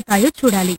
మొలకెత్తుతాయో చూడాలి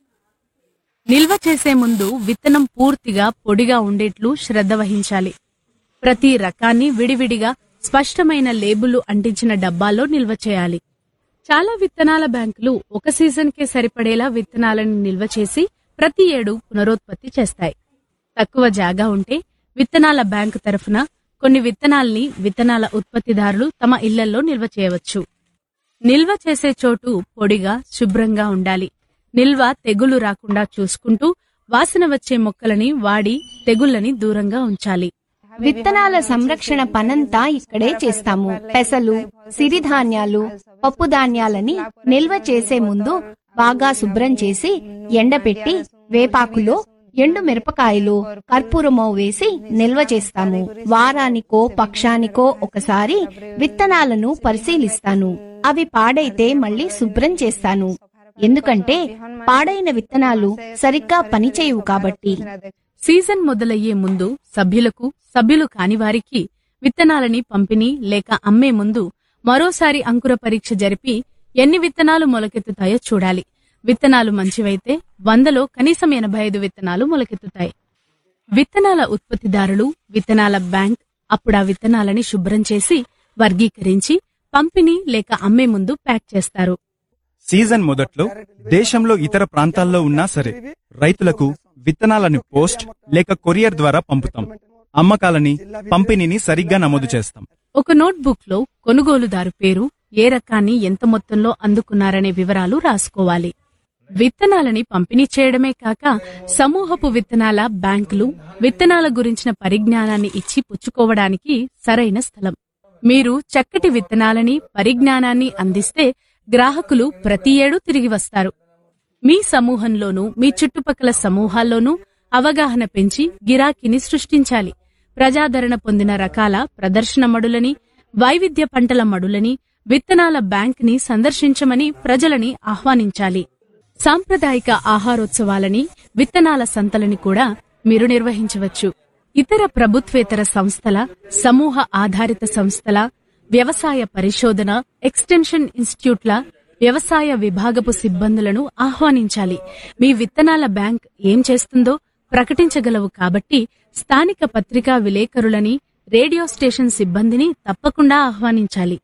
నిల్వ చేసే ముందు విత్తనం పూర్తిగా పొడిగా ఉండేట్లు శ్రద్ధ వహించాలి ప్రతి రకాన్ని విడివిడిగా స్పష్టమైన లేబుల్ అంటించిన డబ్బాల్లో నిల్వ చేయాలి చాలా విత్తనాల బ్యాంకులు ఒక సీజన్కే సరిపడేలా విత్తనాలను నిల్వ చేసి ప్రతి ఏడు పునరుత్పత్తి చేస్తాయి తక్కువ జాగా ఉంటే విత్తనాల బ్యాంకు తరఫున కొన్ని విత్తనాల్ని విత్తనాల ఉత్పత్తిదారులు తమ ఇళ్లలో నిల్వ చేయవచ్చు నిల్వ చేసే చోటు పొడిగా శుభ్రంగా ఉండాలి నిల్వ తెగులు రాకుండా చూసుకుంటూ వాసన వచ్చే మొక్కలని వాడి తెగుళ్లని దూరంగా ఉంచాలి విత్తనాల సంరక్షణ పనంతా ఇక్కడే చేస్తాము పెసలు సిరిధాన్యాలు పప్పు ధాన్యాలని నిల్వ చేసే ముందు బాగా శుభ్రం చేసి ఎండపెట్టి వేపాకులో ఎండు మిరపకాయలు కర్పూరమో వేసి నిల్వ చేస్తాము వారానికో పక్షానికో ఒకసారి విత్తనాలను పరిశీలిస్తాను అవి పాడైతే మళ్ళీ శుభ్రం చేస్తాను ఎందుకంటే పాడైన విత్తనాలు సరిగ్గా పనిచేయవు కాబట్టి సీజన్ మొదలయ్యే ముందు సభ్యులకు సభ్యులు కాని వారికి విత్తనాలని పంపిణీ లేక అమ్మే ముందు మరోసారి అంకుర పరీక్ష జరిపి ఎన్ని విత్తనాలు మొలకెత్తుతాయో చూడాలి విత్తనాలు మంచివైతే వందలో కనీసం ఎనభై ఐదు విత్తనాలు మొలకెత్తుతాయి విత్తనాల ఉత్పత్తిదారులు విత్తనాల బ్యాంక్ అప్పుడు ఆ విత్తనాలని శుభ్రం చేసి వర్గీకరించి పంపిణీ లేక అమ్మే ముందు ప్యాక్ చేస్తారు సీజన్ మొదట్లో దేశంలో ఇతర ప్రాంతాల్లో ఉన్నా సరే రైతులకు విత్తనాలను పోస్ట్ లేక కొరియర్ ద్వారా పంపుతాం అమ్మకాలని పంపిణీని సరిగ్గా నమోదు చేస్తాం ఒక నోట్బుక్ లో కొనుగోలుదారు పేరు ఏ రకాన్ని ఎంత మొత్తంలో అందుకున్నారనే వివరాలు రాసుకోవాలి విత్తనాలని పంపిణీ చేయడమే కాక సమూహపు విత్తనాల బ్యాంకులు విత్తనాల గురించిన పరిజ్ఞానాన్ని ఇచ్చి పుచ్చుకోవడానికి సరైన స్థలం మీరు చక్కటి విత్తనాలని పరిజ్ఞానాన్ని అందిస్తే గ్రాహకులు ప్రతి ఏడూ తిరిగి వస్తారు మీ సమూహంలోనూ మీ చుట్టుపక్కల సమూహాల్లోనూ అవగాహన పెంచి గిరాకీని సృష్టించాలి ప్రజాదరణ పొందిన రకాల ప్రదర్శన మడులని వైవిధ్య పంటల మడులని విత్తనాల బ్యాంక్ ని సందర్శించమని ప్రజలని ఆహ్వానించాలి సాంప్రదాయిక ఆహారోత్సవాలని విత్తనాల సంతలని కూడా మీరు నిర్వహించవచ్చు ఇతర ప్రభుత్వేతర సంస్థల సమూహ ఆధారిత సంస్థల వ్యవసాయ పరిశోధన ఎక్స్టెన్షన్ ఇన్స్టిట్యూట్ల వ్యవసాయ విభాగపు సిబ్బందులను ఆహ్వానించాలి మీ విత్తనాల బ్యాంక్ ఏం చేస్తుందో ప్రకటించగలవు కాబట్టి స్థానిక పత్రికా విలేకరులని రేడియో స్టేషన్ సిబ్బందిని తప్పకుండా ఆహ్వానించాలి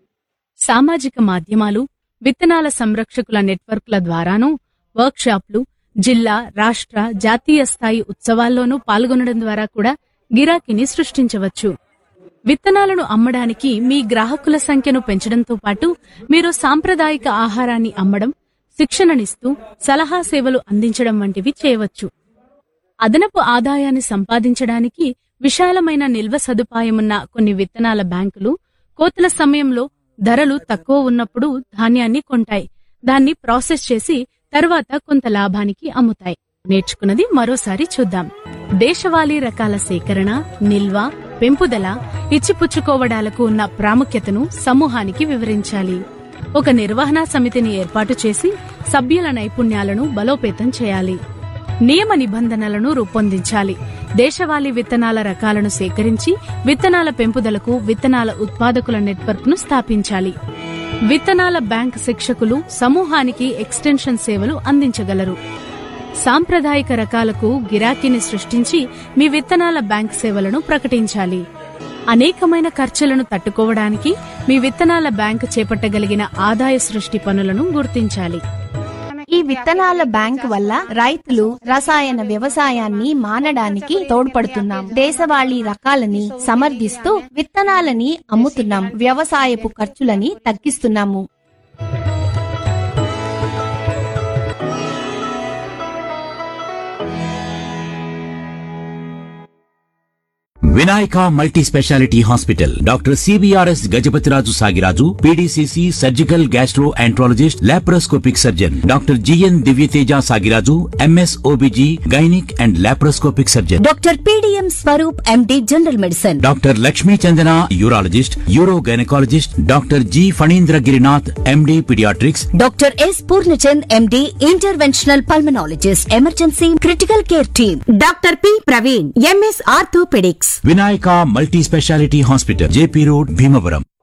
సామాజిక మాధ్యమాలు విత్తనాల సంరక్షకుల నెట్వర్క్ల ద్వారానూ వర్క్షాప్లు జిల్లా రాష్ట్ర జాతీయ స్థాయి ఉత్సవాల్లోనూ పాల్గొనడం ద్వారా కూడా గిరాకీని సృష్టించవచ్చు విత్తనాలను అమ్మడానికి మీ గ్రాహకుల సంఖ్యను పెంచడంతో పాటు మీరు సాంప్రదాయిక ఆహారాన్ని అమ్మడం శిక్షణనిస్తూ సలహా సేవలు అందించడం వంటివి చేయవచ్చు అదనపు ఆదాయాన్ని సంపాదించడానికి విశాలమైన నిల్వ సదుపాయమున్న కొన్ని విత్తనాల బ్యాంకులు కోతల సమయంలో ధరలు తక్కువ ఉన్నప్పుడు ధాన్యాన్ని కొంటాయి దాన్ని ప్రాసెస్ చేసి తరువాత కొంత లాభానికి అమ్ముతాయి నేర్చుకున్నది మరోసారి చూద్దాం దేశవాళీ రకాల సేకరణ నిల్వ పెంపుదల ఇచ్చిపుచ్చుకోవడాలకు ఉన్న ప్రాముఖ్యతను సమూహానికి వివరించాలి ఒక నిర్వహణా సమితిని ఏర్పాటు చేసి సభ్యుల నైపుణ్యాలను బలోపేతం చేయాలి నియమ నిబంధనలను రూపొందించాలి దేశవాళీ విత్తనాల రకాలను సేకరించి విత్తనాల పెంపుదలకు విత్తనాల ఉత్పాదకుల నెట్వర్క్ను స్థాపించాలి విత్తనాల బ్యాంక్ శిక్షకులు సమూహానికి ఎక్స్టెన్షన్ సేవలు అందించగలరు సాంప్రదాయిక రకాలకు గిరాకీని సృష్టించి మీ విత్తనాల బ్యాంక్ సేవలను ప్రకటించాలి అనేకమైన ఖర్చులను తట్టుకోవడానికి మీ విత్తనాల బ్యాంక్ చేపట్టగలిగిన ఆదాయ సృష్టి పనులను గుర్తించాలి ఈ విత్తనాల బ్యాంక్ వల్ల రైతులు రసాయన వ్యవసాయాన్ని మానడానికి తోడ్పడుతున్నాం దేశవాళీ రకాలని సమర్థిస్తూ విత్తనాలని అమ్ముతున్నాం వ్యవసాయపు ఖర్చులని తగ్గిస్తున్నాము Vinayaka multi speciality hospital doctor CBRS Gajapathiraju Sagiraju PDCC surgical gastro enterologist laparoscopic surgeon doctor GN Divyateja Sagiraju MS OBG gynaec and laparoscopic surgeon doctor PDM Swaroop MD general medicine doctor Lakshmi Chandana urologist uro gynaecologist doctor G Phanindra Girinath MD paediatrics doctor S Purnachand MD interventional pulmonologist emergency critical care team doctor P Praveen MS orthopaedics Vinayaka multi speciality hospital JP road Bhimavaram